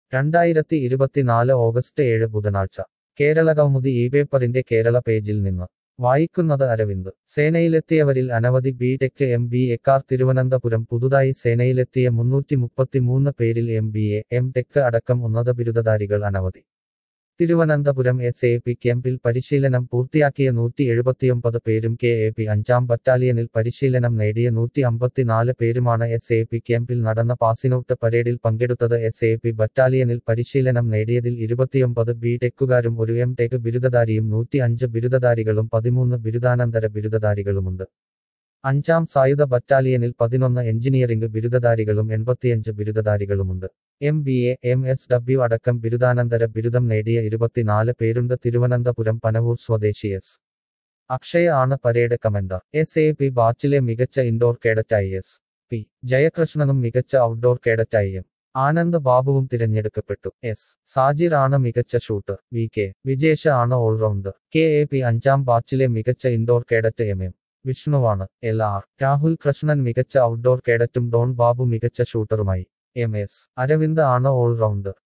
രണ്ടായിരത്തി ഇരുപത്തിനാല് ഓഗസ്റ്റ് ഏഴ് ബുധനാഴ്ച കേരളകൗമുദി ഈ പേപ്പറിന്റെ കേരള പേജിൽ നിന്ന് വായിക്കുന്നത് അരവിന്ദ് സേനയിലെത്തിയവരിൽ അനവധി ബി ടെക് എം ബി എക്കാർ തിരുവനന്തപുരം പുതുതായി സേനയിലെത്തിയ മുന്നൂറ്റി മുപ്പത്തിമൂന്ന് പേരിൽ M B A M tech അടക്കം ഉന്നത ബിരുദധാരികൾ അനവധി തിരുവനന്തപുരം എസ് എ പി ക്യാമ്പിൽ പരിശീലനം പൂർത്തിയാക്കിയ നൂറ്റി എഴുപത്തിയൊമ്പത് പേരും കെ എ പി അഞ്ചാം ബറ്റാലിയനിൽ പരിശീലനം നേടിയ നൂറ്റി അമ്പത്തിനാല് പേരുമാണ് എസ് എ പി ക്യാമ്പിൽ നടന്ന പാസിനൌട്ട് പരേഡിൽ പങ്കെടുത്തത് എസ് എ പി ബറ്റാലിയനിൽ പരിശീലനം നേടിയതിൽ ഇരുപത്തിയൊമ്പത് ബി ടെക്കുകാരും ഒരു എം ടെക് ബിരുദധാരിയും നൂറ്റി അഞ്ച് ബിരുദധാരികളും പതിമൂന്ന് ബിരുദാനന്തര ബിരുദധാരികളുമുണ്ട് അഞ്ചാം സായുധ ബറ്റാലിയനിൽ പതിനൊന്ന് എഞ്ചിനീയറിംഗ് ബിരുദധാരികളും എൺപത്തിയഞ്ച് ബിരുദധാരികളുമുണ്ട് M B A M S W അടക്കം ബിരുദാനന്തര ബിരുദം നേടിയ ഇരുപത്തിനാല് പേരുണ്ട് തിരുവനന്തപുരം പനവൂർ സ്വദേശി എസ് അക്ഷയ ആണ് parade commander S A P ബാച്ചിലെ മികച്ച ഇൻഡോർ കേഡറ്റായി എസ് പി ജയകൃഷ്ണനും മികച്ച ഔട്ട്ഡോർ കേഡറ്റായി എം ആനന്ദ് ബാബുവും തിരഞ്ഞെടുക്കപ്പെട്ടു എസ് സാജിർ ആണ് മികച്ച ഷൂട്ടർ വി കെ വിജേഷ ആണ് ഓൾറൗണ്ടർ കെ എ പി അഞ്ചാം ബാച്ചിലെ മികച്ച ഇൻഡോർ കേഡറ്റ് എം എം വിഷ്ണുവാണ് എൽ ആർ രാഹുൽ കൃഷ്ണൻ മികച്ച ഔട്ട്ഡോർ കേഡറ്റും ഡോൺ ബാബു മികച്ച ഷൂട്ടറുമായി എം എസ് അരവിന്ദ് ആണ് ഓൾറൗണ്ടർ